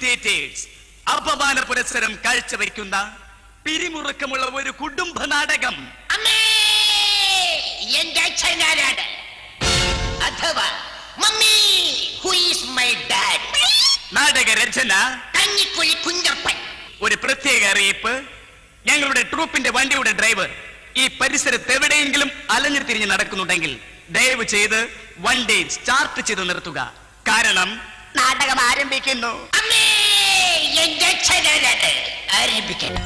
Theatres അപമാന പുരസ്സരം കാഴ്ചവെക്കുന്ന പിരിമുറുക്കമുള്ള ഒരു കുടുംബ നാടകം അമ്മേ എന്റെ അച്ഛനാരാണ് അഥവാ mummy who is my dad നാടക രചന കഞ്ഞിക്കുഴി കുഞ്ഞപ്പൻ ഒരു പ്രത്യേക അറിയിപ്പ് ഞങ്ങളുടെ ട്രൂപ്പിന്റെ വണ്ടിയുടെ ഡ്രൈവർ ഈ പരിസരത്ത് എവിടെയെങ്കിലും അലഞ്ഞു തിരിഞ്ഞ് നടക്കുന്നുണ്ടെങ്കിൽ ദയവ് ചെയ്ത് വണ്ടി സ്റ്റാർട്ട് ചെയ്ത് നിർത്തുക കാരണം നാടകം ആരംഭിക്കുന്നു അമ്മേ എന്റെ അച്ഛനാരാണ് ആരംഭിക്കണം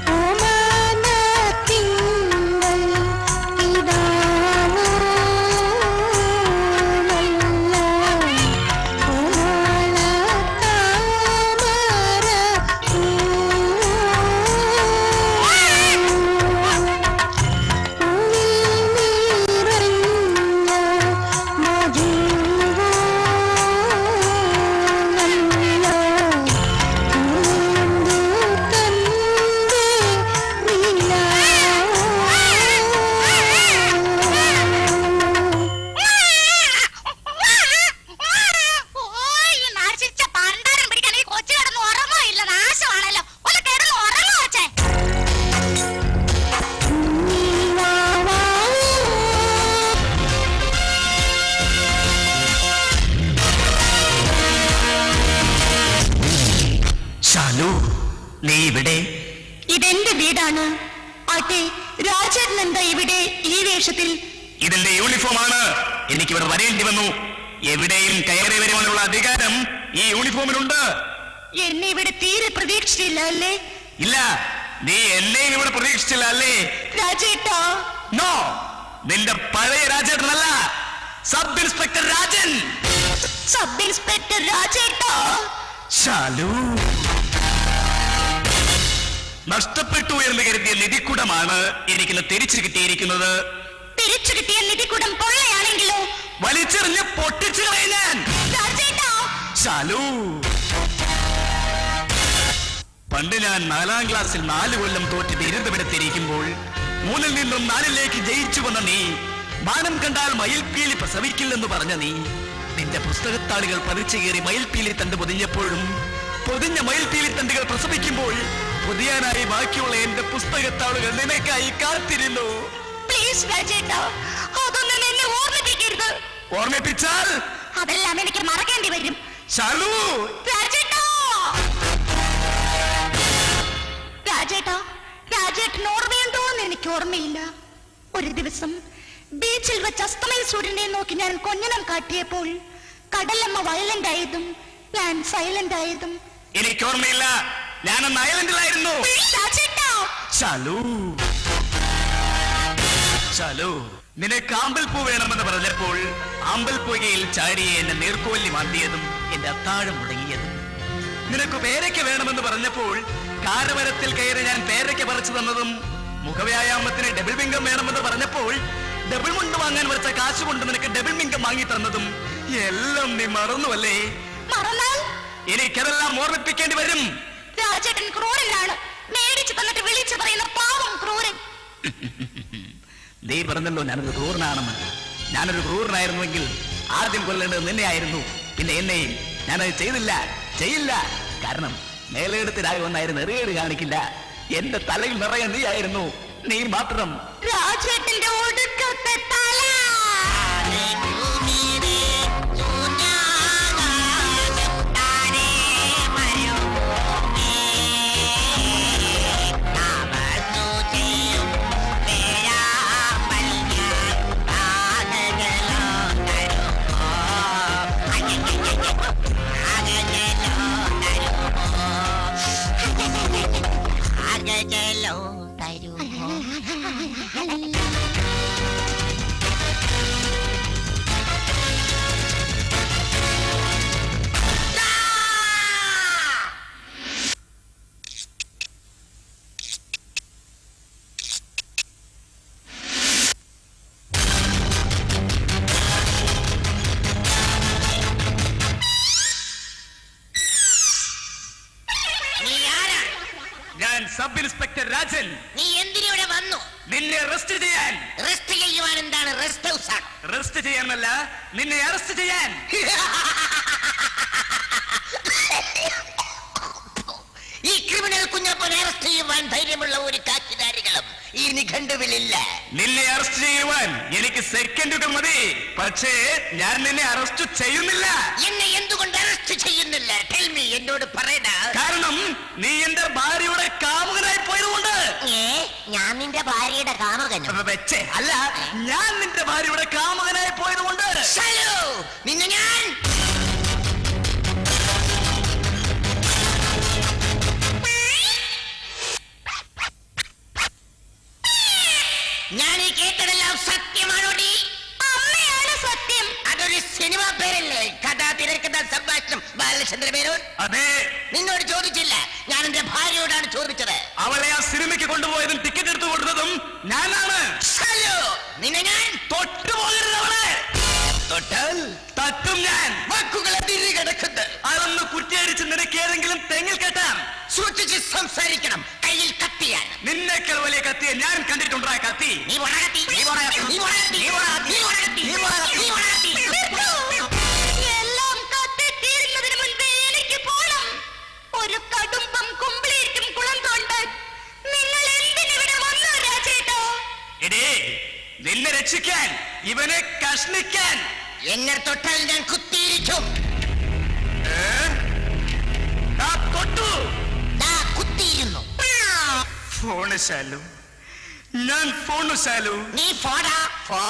ഷാലു നീ ഇവിടെ ഇതെന്റെ വീടാണ് ആട്ടെ രാജേട്ടൻ എന്താ ഇവിടെ ഈ വേഷത്തിൽ ഇതിന്റെ യൂണിഫോം ആണ് എനിക്ക് ഇവിടെ വരേണ്ടി വന്നു എവിടെയും കയറി വരുവാനുള്ള അധികാരം ഈ യൂണിഫോമിനുണ്ട് എന്നെ ഇവിടെ തീരെ പ്രതീക്ഷിച്ചില്ല അല്ലേ ഇല്ല നീ എന്നെയും ഇവിടെ പ്രതീക്ഷിച്ചില്ല അല്ലേ രാജേട്ടാ നോ നിന്റെ പഴയ രാജേട്ടനല്ല sub inspector Rajan sub inspector രാജേട്ടാ ശാലു നഷ്ടപ്പെട്ടു എന്ന് കരുതിയ നിധിക്കുടമാണ് എനിക്കിന്ന് തിരിച്ചു കിട്ടിയിരിക്കുന്നത് തിരിച്ചു കിട്ടിയ നിധിക്കുടം പൊള്ളയാണെങ്കിലോ വലിച്ചെറിഞ്ഞ് പൊട്ടിച്ചു കളയാൻ രാജേട്ടാ ശാലു പണ്ട് ഞാൻ നാലാം ക്ലാസ്സിൽ നാല് കൊല്ലം തോറ്റ് ബിരുദമെടുത്തിരിക്കുമ്പോൾ മൂന്നിൽ നിന്നും നാലിലേക്ക് ജയിച്ചു വന്ന നീ മാനം കണ്ടാൽ മയിൽപ്പീലി പ്രസവിക്കില്ലെന്ന് പറഞ്ഞ നീ നിന്റെ പുസ്തകത്താളുകൾ പതിച്ചു കയറി മയിൽപ്പീലി തണ്ട് പൊതിഞ്ഞപ്പോഴും പൊതിഞ്ഞ മയിൽപ്പീലി തണ്ടുകൾ പ്രസവിക്കുമ്പോൾ പൊതിയാനായി ബാക്കിയുള്ള എന്റെ പുസ്തകത്താളുകൾ നിനക്കായി കാത്തിരുന്നു പ്ലീസ് രാജേട്ടാ അതൊന്നും എന്നെ ഓർമ്മിപ്പിക്കരുത് ഓർമ്മിപ്പിച്ചാൽ അതെല്ലാം എനിക്ക് മറക്കേണ്ടി വരും ശാലു രാജേട്ടാ രാജേട്ടാ രാജേട്ടൻ ഓർമ്മയുണ്ടോ എന്ന് എനിക്ക് ഓർമ്മയില്ല ഒരു ദിവസം ബീച്ചിൽ വെച്ച് അസ്തമയ സൂര്യനെ നോക്കി ഞാൻ കൊഞ്ഞനം കാട്ടിയപ്പോൾ കടലമ്മ വയലന്റ് ആയതും ഞാൻ സൈലന്റ് ആയതും എനിക്ക് ഓർമ്മയില്ല ഞാനന്ന് ഐലൻഡിലായിരുന്നു രാജേട്ടാ ശാലു ശാലു നിനക്ക് ആമ്പൽപ്പൂ വേണമെന്ന് പറഞ്ഞപ്പോൾ ആമ്പൽപ്പുകയിൽ ചാടിയെ എന്നെ നീർക്കോല്ലി മാന്തിയതും എന്റെ അത്താഴം മുടങ്ങിയതും നിനക്ക് പേരയ്ക്ക വേണമെന്ന് പറഞ്ഞപ്പോൾ കാരമരത്തിൽ കയറി ഞാൻ പേരയ്ക്ക പറിച്ചു തന്നതും മുഖവ്യായാമത്തിന് ഡബിൾ മിങ്കം വേണമെന്ന് പറഞ്ഞപ്പോൾ ഡബിൾ മുണ്ട് വാങ്ങാൻ വരച്ച കാശ് കൊണ്ട് നിനക്ക് ഡബിൾ മിങ്കം വാങ്ങി തന്നതും എല്ലാം നീ മറന്നുവല്ലേ മറന്നാൽ എനിക്കതെല്ലാം ഓർമ്മിപ്പിക്കേണ്ടി വരും രാജേട്ടൻ ക്രൂരനാണ് മേടിച്ചു തന്നിട്ട് വിളിച്ചു പറയുന്ന പാവം ക്രൂരൻ നീ പറഞ്ഞല്ലോ ഞാനൊരു ക്രൂരനാണെന്ന് ഞാനൊരു ക്രൂരനായിരുന്നുവെങ്കിൽ ആദ്യം കൊല്ലേണ്ടത് നിന്നെയായിരുന്നു പിന്നെ എന്നെയും ഞാനത് ചെയ്തില്ല ചെയ്യില്ല കാരണം മേലെടുത്ത് രാഘവന്നായിരുന്നു എറിയേട് കാണിക്കില്ല എന്റെ തലയിൽ നിറയെ നീയായിരുന്നു നീ മാത്രം രാജേട്ടന്റെ ഒടുക്കത്തെ തല നീ ആരാ ഞാൻ സബ് ഇൻസ്പെക്ടർ രാജൻ നീ എന്തിനിവിടെ വന്നു നിന്നെ അറസ്റ്റ് ചെയ്യാൻ റെസ്റ്റ് ചെയ്യുവാൻ എന്താണ് റെസ്റ്റ് ഹൗസ് ആണ് അറസ്റ്റ് ചെയ്യാനല്ല നിന്നെ അറസ്റ്റ് ചെയ്യാൻ ചെയ്യുവാൻ ധൈര്യമുള്ള ഒരു കാറ്റുകാരികളും ഈ നിഘണ്ടുവിലില്ല നിന്നെ അറസ്റ്റ് ചെയ്യുവാൻ എനിക്ക് സെക്കൻഡുകൾ മതി പക്ഷേ ഞാൻ നിന്നെ അറസ്റ്റ് ചെയ്യുന്നില്ല എന്നെ എന്തുകൊണ്ട് അറസ്റ്റ് ചെയ്യുന്നില്ല ടെൽമി എന്നോട് പറയണ കാരണം നീ എന്റെ ഭാര്യയുടെ കാമുകനായി പോയതുകൊണ്ട് ഏ ഞാൻ നിന്റെ ഭാര്യയുടെ കാമകനും അപ്പൊ വെച്ചേ അല്ല ഞാൻ നിന്റെ ഭാര്യയുടെ കാമുകനായി പോയതുകൊണ്ട് ശലോ നിന്നെ ഞാൻ ഞാൻ ഈ കേട്ടതെല്ലാം സത്യമാണോടി അമ്മയാണ് സത്യം അതൊരു സിനിമ പേരല്ലേ കഥ തിരക്കഥ സംഭാഷണം ബാലചന്ദ്ര മേനോൻ അതെ നിന്നോട് ചോദിച്ചില്ല ഞാൻ എന്റെ ഭാര്യയോടാണ് ചോദിച്ചത് അവളെ ആ സിനിമയ്ക്ക് കൊണ്ടുപോയതും ടിക്കറ്റ് എടുത്തു കൊടുത്തതും ഞാനാണ് ഹലോ നിന്നെ ഞാൻ തൊട്ടുപോകരുത് അവളെ തൊട്ടാൽ തട്ടും ഞാൻ വാക്കുകൾ അതിരി കിടക്കുന്നത് അതൊന്ന് കുറ്റിയടിച്ച് നിനക്ക് ഏതെങ്കിലും തെങ്ങിൽ കെട്ടാം സൂക്ഷിച്ച് സംസാരിക്കണം കയ്യിൽ കത്തിയാണ് നിന്നേക്കാൾ വലിയ കത്തിയെ ഞാൻ കണ്ടിട്ടുണ്ടായ കത്തി നീ ഉണകത്തി നീ ഉണകത്തി നീ ഉണകത്തി നീ ഉണകത്തി നീ ഉണകത്തി നീ ഉണകത്തി നീ ഉണകത്തി എല്ലാം കത്തിത്തീരുന്നതിന് മുൻപേ എനിക്ക് പോണം ഒരു കടുമ്പം കുമ്പിളിയിരിക്കും കുളം തോണ്ടാൻ നിങ്ങൾ എന്തിനിവിടെ വന്നു രാജേട്ടോ എടേ നിന്നെ രക്ഷിക്കാൻ ഇവനെ കഷ്ണിക്കാൻ എന്നെ തൊട്ടാൽ ഞാൻ കുത്തിയിരിക്കും ഏ? ആ തൊട്ടു ദാ കുത്തിയിരുന്നു ഫോണ് ശാലു ഞാൻ ഫോണ് ശാലു നീ ഫോടാ ഫോ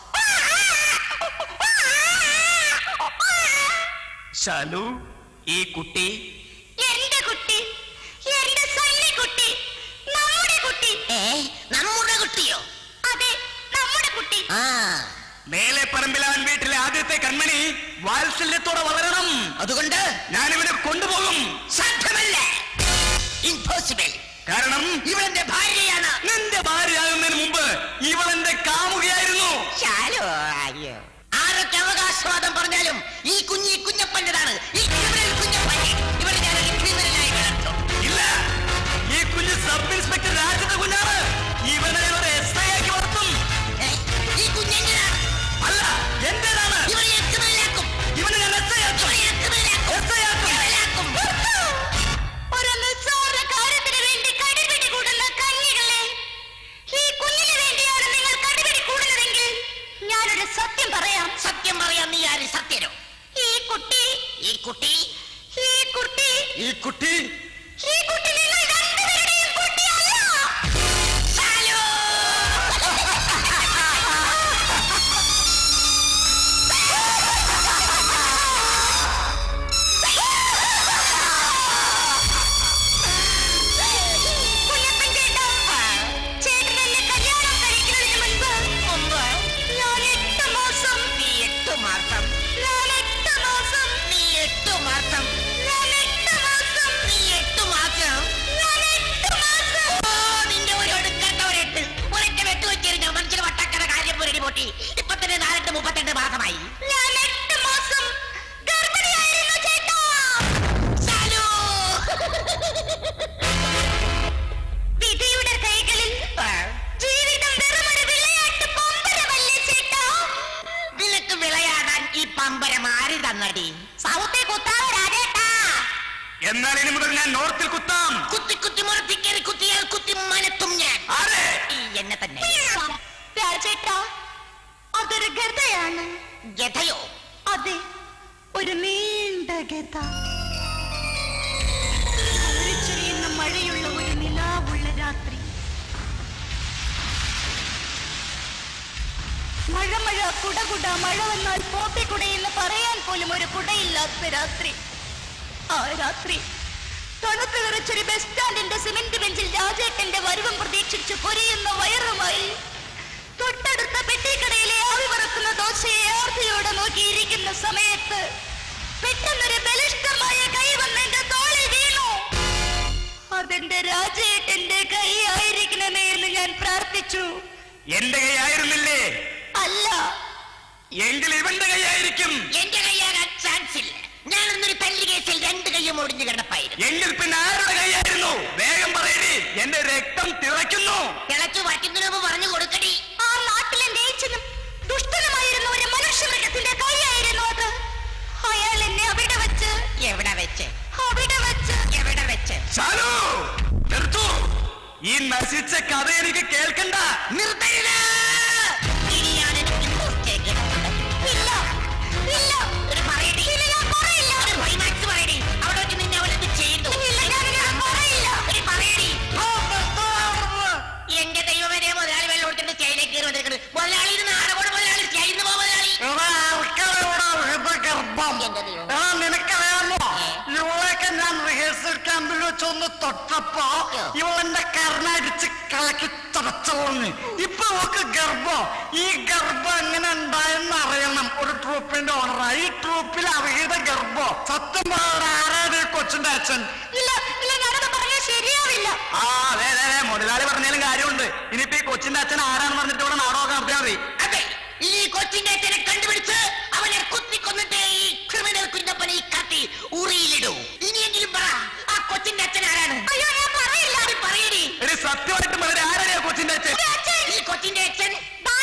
ശാലു ഈ കുട്ടി എന്റെ കുട്ടി എന്റെ സണ്ണി കുട്ടി നമ്മുടെ കുട്ടി ഏ നമ്മുടെ കുട്ടിയോ അതെ നമ്മുടെ കുട്ടി ആ മേലെ പറമ്പിലാൻ വീട്ടിലെ ആദ്യത്തെ കൺമണി വാത്സല്യത്തോടെ വളരണം അതുകൊണ്ട് ഞാൻ ഇവനെ കൊണ്ടുപോകും സാധ്യമല്ല ഇംപോസിബിൾ കാരണം ഇവളെന്റെ ഭാര്യയാണ് നിന്റെ ഭാര്യയാകുന്നതിന് മുമ്പ് ഇവളെന്റെ കാമുകയായിരുന്നു ശാലോ അയ്യോ ആരൊക്കെ അവകാശവാദം പറഞ്ഞാലും ഈ കുഞ്ഞി കുഞ്ഞപ്പൻ്റെതാണ് ഈ ക്രിമിനൽ കുഞ്ഞപ്പൻ ഇവരെ ഞാൻ ഒരു ക്രിമിനലായി വളർത്തും ഇല്ല ഈ കുഞ്ഞ് സബ് ഇൻസ്പെക്ടർ രാജ്യത്തെ കുഞ്ഞാണ് ഇവനെ ഒരു എസ് ഐ ആക്കി വളർത്തും ഏ, ഈ കുഞ്ഞെന്തിനാണ് അല്ല എന്റേതാണ് ഇവരെ ഞാൻ ക്രിമിനലാക്കും ഇവനെ ഞാൻ എസ് ഐ ആക്കും ഇവരെ ഞാൻ ക്രിമിനലാക്കും എസ് ഐ ആക്കും ക്രിമിനലാക്കും ഒരു നിസ്സാര കാര്യത്തിന് വേണ്ടി കടിപിടി കൂടുന്ന കഞ്ഞികളെ ഈ കുഞ്ഞിന് വേണ്ടിയാണ് നിങ്ങൾ കടിപിടി കൂടുന്നതെങ്കിൽ ഞാനൊരു സത്യം പറയാം സത്യം പറയാൻ നീ ആര് സത്യനോ ഈ കുട്ടി ഈ കുട്ടി ഈ കുട്ടി ഈ കുട്ടി ഈ കുട്ടി നിങ്ങൾ രണ്ടുപേരുടെയും കുട്ടിയല്ല ശാലോ കുഞ്ഞപ്പൻ ചേട്ടാ ചേട്ടൻ എന്നെ കല്യാണം കഴിക്കുന്നതിന് മുൻപ് മുമ്പ് ഞാൻ എട്ട് മാസം നീ എട്ട് മാസം ഞാൻ എട്ട് മാസം നീ എട്ട് മാസം ഞാൻ എട്ട് മാസം നീ എട്ട് മാസം ഞാൻ എട്ട് മാസം ഓ, നിന്റെ ഒരു ഒടുക്കത്ത ഒരെട്ട് ഒരൊറ്റ വെട്ട് വെച്ചിരുന്ന മനുഷ്യന് വട്ടക്കട കാര്യം പുരടി പൊട്ടി ഇപ്പൊ തന്നെ നാലെട്ട് മുപ്പത്തെട്ട് മാസമായി ഞാൻ എട്ട് മാസം ഗർഭിണിയായിരുന്നു ചേട്ടാ ശാലു വിധിയുടെ കൈകളിൽ ജീവിതം വെറുമൊരു വിളയാട്ട് പമ്പരമല്ലേ ചേട്ടാ നിനക്ക് വിളയാടാൻ ഈ പമ്പരം ആര് തന്നടി സൗത്തെ കുത്താവ് രാജേട്ടാ എന്നാൽ ഇനി മുതൽ ഞാൻ നോർത്തിൽ കുത്താം കുത്തി കുത്തി മുറത്തിക്കേറി കുത്തിയാൽ കുത്തി മനത്തും ഞാൻ ആരെ ഈ എന്നെ തന്നെ രാജേട്ടാ അതൊരു ഗതയാണ് ഗതയോ അതെ ഒരു നീണ്ട ഗത ചൊരിയുന്ന മഴയുള്ള ഒരു നിലാവുള്ള രാത്രി മഴ മഴ കുട കുട മഴ വന്നാൽ പോപ്പിക്കുടയെന്ന് പറയാൻ പോലും ഒരു കുടയില്ലാത്ത രാത്രി ആ രാത്രി തണുത്ത് വിറച്ചൊരു ബസ് സ്റ്റാൻഡിന്റെ സിമന്റ് ബെഞ്ചിൽ രാജേട്ടന്റെ വരവും പ്രതീക്ഷിച്ച് പൊരിയുന്ന വയറുമായി തൊട്ടടുത്ത പെട്ടിക്കടയിലെ ആവി പറക്കുന്ന ദോശയെ ആർത്തിയോടെ നോക്കിയിരിക്കുന്ന സമയത്ത് പെട്ടെന്നൊരു ബലിഷ്ഠമായ കൈ വന്ന് എന്റെ തോളിൽ വീണു അതെന്റെ രാജേട്ടന്റെ കൈ ആയിരിക്കണമേ എന്ന് ഞാൻ പ്രാർത്ഥിച്ചു എന്റെ കൈയായിരുന്നില്ലേ അല്ല എങ്കിൽ ഇവന്റെ കൈയായിരിക്കും എന്റെ കൈയാകാൻ ചാൻസ് ഇല്ല ഞാൻ ഇന്നൊരു തല്ലി കേസിൽ രണ്ട് കൈയും ഒടിഞ്ഞു കിടപ്പായിരുന്നു എങ്കിൽ പിന്നെ ആരുടെ കൈയായിരുന്നു വേഗം പറയടി എന്റെ രക്തം തിളയ്ക്കുന്നു തിളച്ചു വറ്റുന്നതിന് മുമ്പ് പറഞ്ഞു കൊടുക്കടി ആ നാട്ടിലെ നീച്ചനും ദുഷ്ടനുമായിരുന്ന ഒരു മനുഷ്യമൃഗത്തിന്റെ കൈയായിരുന്നു അത് അയാൾ എന്നെ അവിടെ വെച്ച് എവിടെ വെച്ച് അവിടെ വെച്ച് എവിടെ വെച്ച് ശാലു നിർത്തൂ ഈ നശിച്ച കഥ എനിക്ക് കേൾക്കണ്ട നിർത്തരുത് ഇനി ഞാൻ എനിക്ക് പൂർത്തിയാക്കി ഇല്ല ഇല്ല ഒരു പറയടി ഇല്ല ഞാൻ പറയില്ല ഒരു ക്ലൈമാക്സ് പറയടി അവിടെ വെച്ച് നിന്നെ അവളെന്ത് ചെയ്തു ഇല്ല ഞാൻ ഞാൻ പറയില്ല ഒരു പറയടി എന്റെ ദൈവമനെ മുതലാളി വെള്ളം കൊടുത്തിട്ട് സ്റ്റൈലേക്ക് കയറി വന്നിരിക്കുന്നത് മുതലാളി ഇത് നാടകോട് മുതലാളി സ്റ്റൈലിൽ നിന്ന് പോ മുതലാളി ഗർഭം എന്റെ ദൈവം എടാ നിനക്കറിയാമോ ഇവളെയൊക്കെ ഞാൻ റിഹേഴ്സൽ ക്യാമ്പിൽ വെച്ചൊന്ന് തൊട്ടപ്പോ ഇവളെന്റെ കരണടിച്ച് കളക്കി ചതച്ചോന്ന് ഇപ്പൊ അവക്ക് ഗർഭം ഈ ഗർഭം എങ്ങനെ ഉണ്ടായെന്ന് അറിയണം ഒരു ട്രൂപ്പിന്റെ ഓണറാ ഈ ട്രൂപ്പിൽ അർഹിത ഗർഭം സത്യം പറയാൻ ആരാണ് ഈ കൊച്ചിന്റെ അച്ഛൻ ഇല്ല ഇല്ല ഞാനത് പറഞ്ഞാൽ ശരിയാവില്ല ആ അതെ അതെ അതെ മുതലാളി പറഞ്ഞാലും കാര്യമുണ്ട് ഇനിയിപ്പോ ഈ കൊച്ചിന്റെ അച്ഛൻ ആരാണെന്ന് പറഞ്ഞിട്ട് ഇവിടെ നാടകം നടത്തിയാൽ മതി അതെ ഇനി ഈ കൊച്ചിന്റെ അച്ഛനെ കണ്ടുപിടിച്ച് അവനെ കുത്തിക്കൊന്നിട്ട് ഈ ക്രിമിനൽ കുഞ്ഞപ്പനെ ഈ കത്തി ഉറിയിലിടൂ ഇനിയെങ്കിലും പറ ആ കൊച്ചിന്റെ അച്ഛൻ ആരാണ് അയ്യോ ഞാൻ പറയില്ല അത് പറയടി എടി സത്യമായിട്ടും വളരെ ആരാണ് ഈ കൊച്ചിന്റെ അച്ഛൻ എന്റെ അച്ഛൻ ഈ കൊച്ചിന്റെ അച്ഛൻ ദാ